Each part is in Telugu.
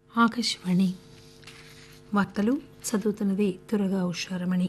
ఆకాశవాణి వార్తలు చదువుతున్నది దురగా ఉషారమణి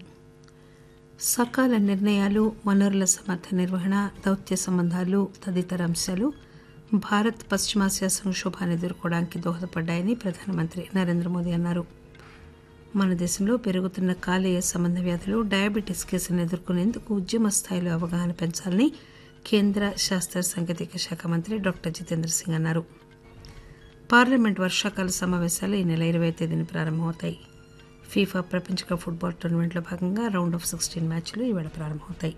సకాల నిర్ణయాలు వనరుల సమర్థ నిర్వహణ దౌత్య సంబంధాలు తదితర అంశాలు భారత్ పశ్చిమాసియా సంక్షోభాన్ని ఎదుర్కోవడానికి దోహదపడ్డాయని ప్రధానమంత్రి నరేంద్ర మోదీ అన్నారు మన దేశంలో పెరుగుతున్న కాలేయ సంబంధ వ్యాధులు డయాబెటీస్ కేసులను ఎదుర్కొనేందుకు ఉద్యమ స్థాయిలో అవగాహన పెంచాలని కేంద్ర శాస్త్ర సాంకేతిక శాఖ మంత్రి డాక్టర్ జితేంద్ర సింగ్ అన్నారు పార్లమెంట్ వర్షాకాల సమావేశాలు ఈ నెల ఇరవై తేదీన ప్రారంభమవుతాయి ఫీఫా ప్రపంచ కప్ ఫుట్బాల్ టోర్నమెంట్లో భాగంగా రౌండ్ ఆఫ్ సిక్స్టీన్ మ్యాచ్లు ఈవేళ ప్రారంభమవుతాయి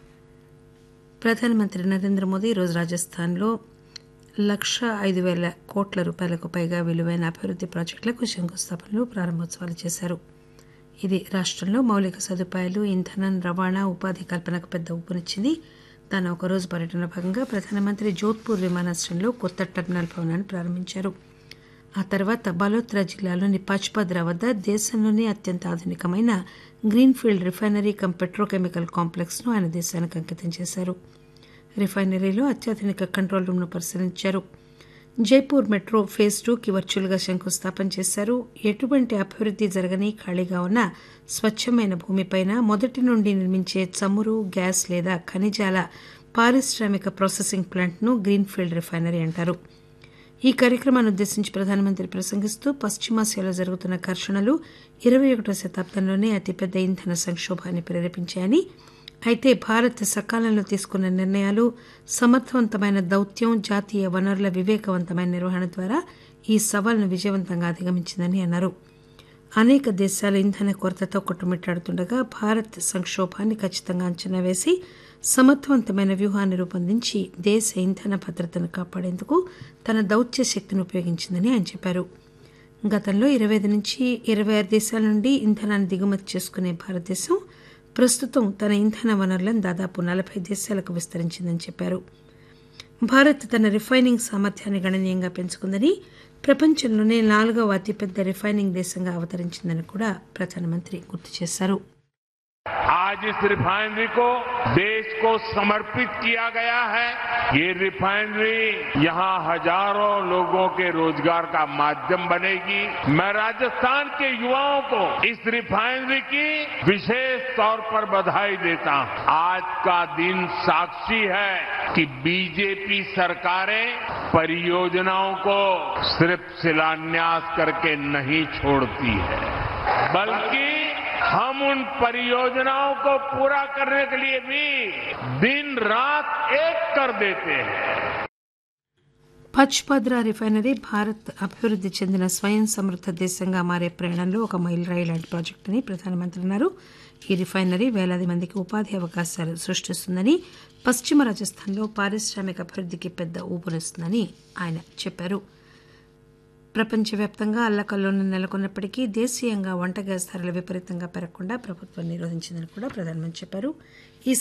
ప్రధానమంత్రి నరేంద్ర మోదీ ఈరోజు రాజస్థాన్లో లక్ష ఐదు పేల కోట్ల రూపాయలకు పైగా విలువైన అభివృద్ది ప్రాజెక్టులకు శంకుస్థాపనలు ప్రారంభోత్సవాలు చేశారు ఇది రాష్టంలో మౌలిక సదుపాయాలు ఇంధనం రవాణా ఉపాధి కల్పనకు పెద్ద ఊపునిచ్చింది తన ఒకరోజు పర్యటన భాగంగా ప్రధానమంత్రి జోధ్పూర్ విమానాశ్రయంలో కొత్త టెర్మినల్ భవనాన్ని ప్రారంభించారు ఆ తర్వాత బలోత్రా జిల్లాలోని పచ్పద్రా వద్ద దేశంలోనే అత్యంత ఆధునికమైన greenfield refinery cum petrochemical complex ను ఆయన దేశానికి అంకితం చేశారు రిఫైనరీలో అత్యాధునిక కంట్రోల్ రూమ్ ను పరిశీలించారు జైపూర్ మెట్రో ఫేజ్ టూకి వర్చువల్ గా శంకుస్థాపన చేశారు ఎటువంటి అభివృద్ది జరగని ఖాళీగా ఉన్న స్వచ్చమైన భూమిపైన మొదటి నుండి నిర్మించే చమురు గ్యాస్ లేదా ఖనిజాల పారిశ్రామిక ప్రాసెసింగ్ ప్లాంట్ ను గ్రీన్ఫీల్డ్ రిఫైనరీ అంటారు ఈ కార్యక్రమాన్ని ఉద్దేశించి ప్రధానమంత్రి ప్రసంగిస్తూ పశ్చిమాసియాలో జరుగుతున్న ఘర్షణలు ఇరవై ఒకటో శతాబ్దంలోనే అతిపెద్ద ఇంధన సంక్షోభాన్ని ప్రేరేపించాయని అయితే భారత్ సకాలంలో తీసుకున్న నిర్ణయాలు సమర్థవంతమైన దౌత్యం జాతీయ వనరుల వివేకవంతమైన నిర్వహణ ద్వారా ఈ సవాల్ను విజయవంతంగా అధిగమించిందని అన్నారు అనేక దేశాలు ఇంధన కొరతతో కొట్టుమిట్టాడుతుండగా భారత్ సంక్షోభాన్ని ఖచ్చితంగా అంచనా వేసి సమర్థవంతమైన వ్యూహాన్ని రూపొందించి దేశ ఇంధన భద్రతను కాపాడేందుకు తన దౌత్య శక్తిని ఉపయోగించిందని ఆయన చెప్పారు గతంలో ఇరవై ఐదు నుంచి ఇరవై ఆరు దేశాల నుండి ఇంధనాన్ని దిగుమతి చేసుకునే భారతదేశం ప్రస్తుతం తన ఇంధన వనరులను దాదాపు నలభై దేశాలకు విస్తరించిందని చెప్పారు భారత్ తన రిఫైనింగ్ సామర్థ్యాన్ని గణనీయంగా పెంచుకుందని ప్రపంచంలోనే నాలుగవ అతిపెద్ద రిఫైనింగ్ దేశంగా అవతరించిందని కూడా ప్రధానమంత్రి గుర్తు చేశారు आज इस रिफाइनरी को देश को समर्पित किया गया है ये रिफाइनरी यहाँ हजारों लोगों के रोजगार का माध्यम बनेगी मैं राजस्थान के युवाओं को इस रिफाइनरी की विशेष तौर पर बधाई देता हूं आज का दिन साक्षी है कि बीजेपी सरकारें परियोजनाओं को सिर्फ शिलान्यास करके नहीं छोड़ती है बल्कि हम उन परियोजनाओं को पूरा करने के लिए भी दिन रात एक कर देते हैं పచ్పద్రా రిఫైనరీ భారత్ అభివృద్ది చెందిన స్వయం సమృద్ధ దేశంగా మారే ప్రయాణంలో ఒక మైల్ రాయి లాంటి ప్రాజెక్టు అని ప్రధానమంత్రి అన్నారు ఈ రిఫైనరీ వేలాది మందికి ఉపాధి అవకాశాలు సృష్టిస్తుందని పశ్చిమ రాజస్థాన్లో పారిశ్రామిక అభివృద్దికి పెద్ద ఊపునిస్తుందని ఆయన చెప్పారు ప్రపంచవ్యాప్తంగా అల్లకల్లోనం నెలకొన్నప్పటికీ దేశీయంగా వంట గ్యాస్ ధరలు విపరీతంగా పెరగకుండా ప్రభుత్వం నిరోధించిందని కూడా ప్రధానమంత్రి చెప్పారు ఈ